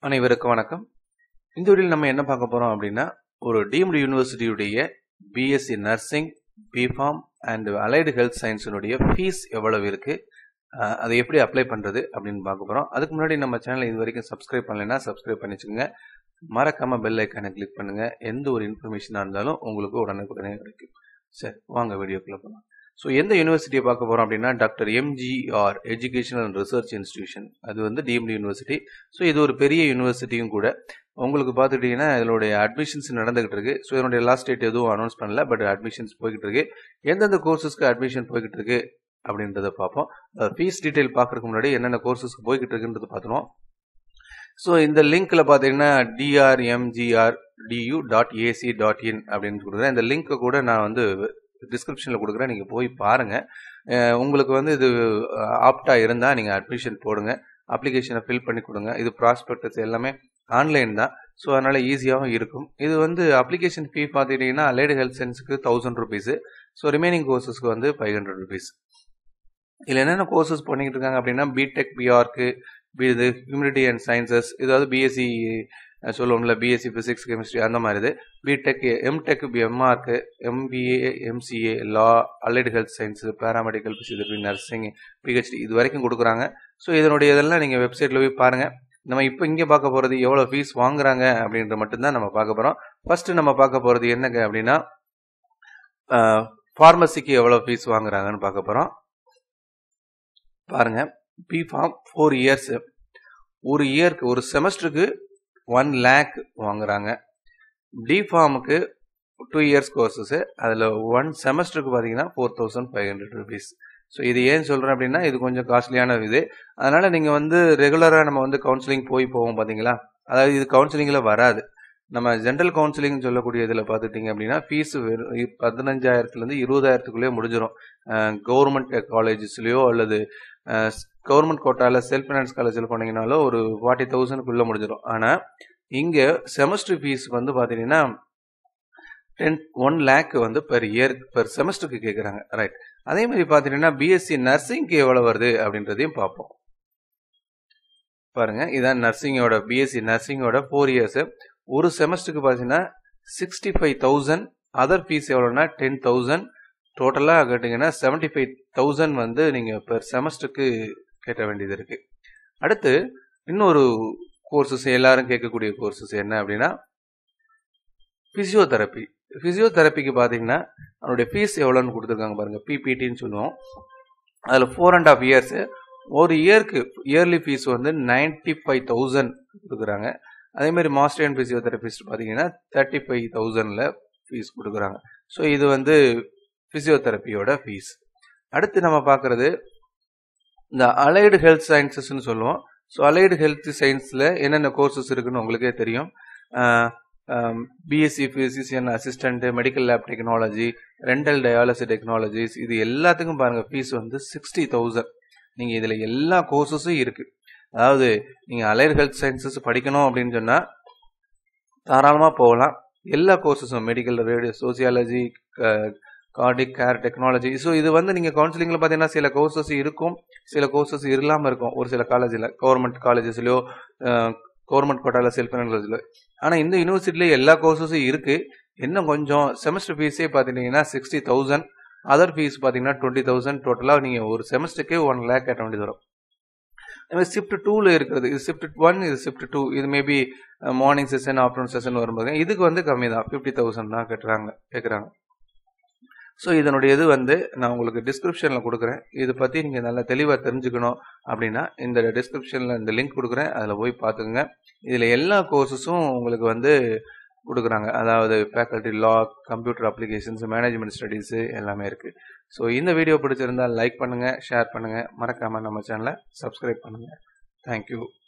அனைவருக்கும் வணக்கம் இந்த வீடியோவில் நம்ம என்ன பார்க்க போறோம் அப்படின்னா ஒரு டீம்டு யூனிவர்சிட்டியுடைய BSc nursing BPharm and allied health சயின்ஸினுடைய ஃபீஸ் எவ்வளவு இருக்கு அஹ், அதை எப்படி அப்ளை பண்றது அப்படின்னு பார்க்க போறோம் அதுக்கு முன்னாடி நம்ம சேனலை இது வரைக்கும் சப்ஸ்கிரைப் பண்ணலைன்னா சப்ஸ்கிரைப் பண்ணிச்சுங்க மறக்காம பெல் ஐக்கானை கிளிக் பண்ணுங்க எந்த ஒரு இன்ஃபர்மேஷனாக இருந்தாலும் உங்களுக்கு உடனுக்குடனே கிடைக்கும் சரி வாங்க வீடியோக்குள்ள போகலாம் ஸோ எந்த யூனிவர்சிட்டியை பார்க்க போறோம் அப்படின்னா doctor MGR educational and research institution அது வந்து டீம்டு யூனிவர்சிட்டி ஸோ இது ஒரு பெரிய யூனிவர்சிட்டியும் கூட உங்களுக்கு பார்த்துக்கிட்டிங்கன்னா இதனுடைய அட்மிஷன்ஸ் நடந்துகிட்டு இருக்கு ஸோ இதனுடைய லாஸ்ட் டேட் எதுவும் அனௌன்ஸ் பண்ணல பட் அட்மிஷன்ஸ் போய்கிட்டு இருக்கு எந்தெந்த கோர்சஸ்க்கு அட்மிஷன் போய்கிட்டு இருக்கு அப்படின்றத பார்ப்போம் ஃபீஸ் டீடைல் பார்க்கறதுக்கு முன்னாடி என்னென்ன கோர்சஸ்க்கு போய்கிட்டு இருக்குன்றது பார்த்துருவோம் ஸோ இந்த லிங்க்ல பார்த்தீங்கன்னா DRMGR DU dot AC dot in அப்படின்னு கொடுக்குறேன் இந்த லிங்க்கை கூட நான் வந்து டிஸ்கிரிப்ஷனில் கொடுக்குறேன் நீங்கள் போய் பாருங்கள் அஹ் உங்களுக்கு வந்து இது ஆப்டாக இருந்தால் நீங்கள் அட்மிஷன் போடுங்க அப்ளிகேஷனை ஃபில் பண்ணி கொடுங்க இது ப்ராஸ்பெக்டஸ் எல்லாமே ஆன்லைன் தான் ஸோ அதனால் ஈஸியாகவும் இருக்கும் இது வந்து அப்ளிகேஷன் ஃபீ பார்த்துக்கிட்டிங்கன்னா அலைடு ஹெல்த் சயின்ஸுக்கு தௌசண்ட் ருபீஸு ஸோ ரிமைனிங் கோர்சஸ்க்கு வந்து ஃபைவ் ஹண்ட்ரட் ருபீஸ் இதில் என்னென்ன கோர்சஸ் பண்ணிக்கிட்டு இருக்காங்க அப்படின்னா பிடெக் பிஆர்க்கு இது ஹியூமனிட்டி அண்ட் சயின்சஸ் இதாவது பிஎஸ்சி சொல்லுவோம்ல பிஎஸ்சி ஃபிசிக்ஸ் கெமிஸ்ட்ரி அந்த மாதிரி இது பிடெக் எம்டெக் எம்ஆர்க்கு MBA MCA law allied health science paramedical physiotherapy nursing PhD இது வரைக்கும் கொடுக்குறாங்க ஸோ இதனுடைய இதெல்லாம் நீங்கள் வெப்சைட்டில் போய் பாருங்கள் நம்ம இப்போ இங்கே பார்க்க போகிறது எவ்வளோ ஃபீஸ் வாங்குறாங்க அப்படின்ற மட்டும்தான் நம்ம பார்க்க போகிறோம் ஃபர்ஸ்ட் நம்ம பார்க்க போகிறது என்னங்க அப்படின்னா ஃபார்மசிக்கு எவ்வளோ ஃபீஸ் வாங்குறாங்கன்னு பார்க்க போகிறோம் பாருங்க பி ஃபார்ம் ஃபோர் இயர்ஸ் ஒரு இயர்க்கு ஒரு செமஸ்டருக்கு ஒன் லேக் வாங்குறாங்க டி ஃபார்முக்கு டூ இயர்ஸ் கோர்சஸ் அதில் ஒன் செமஸ்டருக்கு பார்த்தீங்கன்னா four thousand five hundred rupees so இது ஏன் சொல்கிறேன் அப்படின்னா இது கொஞ்சம் காஸ்ட்லியான இது அதனால் நீங்கள் வந்து ரெகுலராக நம்ம வந்து கவுன்சிலிங் போய் போவோம் பார்த்தீங்களா அதாவது இது கவுன்சிலிங்கில் வராது நம்ம ஜென்ரல் கவுன்சிலிங் சொல்லக்கூடிய இதில் பார்த்துட்டிங்க அப்படின்னா ஃபீஸ் பதினஞ்சாயிரத்துலேருந்து இருபதாயிரத்துக்குள்ளேயே முடிஞ்சிடும் கவர்மெண்ட் காலேஜஸ்லேயோ அல்லது கவர்மெண்ட் கோட்டாவில் செல்ஃப் ஃபைனான்ஸ் காலேஜில் போனீங்கனாலும் ஒரு ஃபார்ட்டி தௌசண்ட்குள்ளே முடிஞ்சிடும் ஆனால் இங்கே செமஸ்டர் ஃபீஸ் வந்து பார்த்தீங்கன்னா டென் ஒன் லேக் வந்து பெர் இயர் பெர் செமஸ்டருக்கு கேட்குறாங்க ரைட் அதே மாதிரி பார்த்தீங்கன்னா பிஎஸ்சி நர்சிங்க்கு எவ்வளோ வருது அப்படின்றதையும் பார்ப்போம் பாருங்க இதான் நர்சிங்கோட பிஎஸ்சி நர்சிங்கோட ஃபோர் இயர்ஸ் ஒரு செமஸ்டருக்கு பார்த்தீங்கன்னா sixty five thousand other fees எவ்வளோனா டென் தௌசண்ட் டோட்டலாக கேட்டிங்கன்னா செவன்டி ஃபைவ் தௌசண்ட் வந்து நீங்கள் பெர் செமஸ்டருக்கு கேட்ட வேண்டியது இருக்குது அடுத்து இன்னொரு கோர்சஸ் எல்லாரும் கேட்கக்கூடிய கோர்சஸ் என்ன அப்படின்னா ஃபிசியோதெரப்பி ஃபிசியோதெரப்பிக்கு பார்த்தீங்கன்னா அதனுடைய ஃபீஸ் எவ்வளோன்னு கொடுத்துருக்காங்க பாருங்கள் பிபிடின்னு சொல்லுவோம் அதில் ஃபோர் அண்ட் ஆஃப் இயர்ஸு ஒரு இயர்க்கு இயர்லி ஃபீஸ் வந்து நைன்டி ஃபைவ் தௌசண்ட் கொடுக்குறாங்க அதே மாதிரி மாஸ்டர் அண்ட் ஃபிசியோதெரபிஸ்ட் பார்த்தீங்கன்னா தேர்ட்டி ஃபைவ் தௌசண்டில் ஃபீஸ் கொடுக்குறாங்க ஸோ இது வந்து ஃபிசியோதெரப்பியோட ஃபீஸ் அடுத்து நம்ம பார்க்குறது இந்த அலைடு ஹெல்த் சயின்சஸ்ன்னு சொல்லுவோம் ஸோ அலைடு ஹெல்த் சயின்ஸில் என்னென்ன கோர்சஸ் இருக்குன்னு உங்களுக்கே தெரியும் BSc physician assistant medical lab technology renal dialysis technologies இது எல்லாத்துக்கும் பாருங்கள் ஃபீஸ் வந்து சிக்ஸ்டி தௌசண்ட் நீங்கள் இதில் எல்லா கோர்சஸும் இருக்குது அதாவது நீங்கள் அலைடு ஹெல்த் சயின்சஸ் படிக்கணும் அப்படின்னு சொன்னால் தாராளமாக போகலாம் எல்லா கோர்சஸும் medical radio sociology cardiac care technology so இது வந்து நீங்கள் கவுன்சிலிங்கில் பார்த்தீங்கன்னா சில கோர்சஸ் இருக்கும் சில கோர்சஸ் இல்லாமல் இருக்கும் ஒரு சில காலேஜில் கவர்மெண்ட் காலேஜஸ்லையோ கவர்மெண்ட் கோட்டாவில் செல்ஃப் காலேஜில் ஆனால் இந்த யூனிவர்சிட்டியில் எல்லா கோர்சஸும் இருக்குது இன்னும் கொஞ்சம் செமஸ்டர் ஃபீஸே பார்த்தீங்கன்னா சிக்ஸ்டி தௌசண்ட் அதர் ஃபீஸ் பார்த்தீங்கன்னா டுவெண்ட்டி தௌசண்ட் டோட்டலாக நீங்கள் ஒரு செமஸ்டருக்கே ஒன் லேக் கட்ட வேண்டியது வரும் அதுமாதிரி ஷிஃப்ட் டூவில் இருக்கிறது இது ஷிஃப்ட் ஒன் இது ஷிஃப்ட் டூ இது maybe morning session afternoon session வரும்போது இதுக்கு வந்து கம்மி தான் ஃபிஃப்டி தௌசண்ட் தான் கட்டுறாங்க கேட்குறாங்க ஸோ இதனுடைய இது வந்து நான் உங்களுக்கு டிஸ்கிரிப்ஷனில் கொடுக்குறேன் இதை பற்றி நீங்கள் நல்லா தெளிவாக தெரிஞ்சுக்கணும் அப்படின்னா இந்த டிஸ்கிரிப்ஷனில் இந்த லிங்க் கொடுக்குறேன் அதில் போய் பார்த்துக்குங்க இதில் எல்லா கோர்சஸும் உங்களுக்கு வந்து கொடுக்குறாங்க அதாவது faculty law computer applications management studies எல்லாமே இருக்குது ஸோ இந்த வீடியோ பிடிச்சிருந்தால் லைக் பண்ணுங்கள் ஷேர் பண்ணுங்கள் மறக்காமல் நம்ம சேனலை சப்ஸ்கிரைப் பண்ணுங்கள் தேங்க்யூ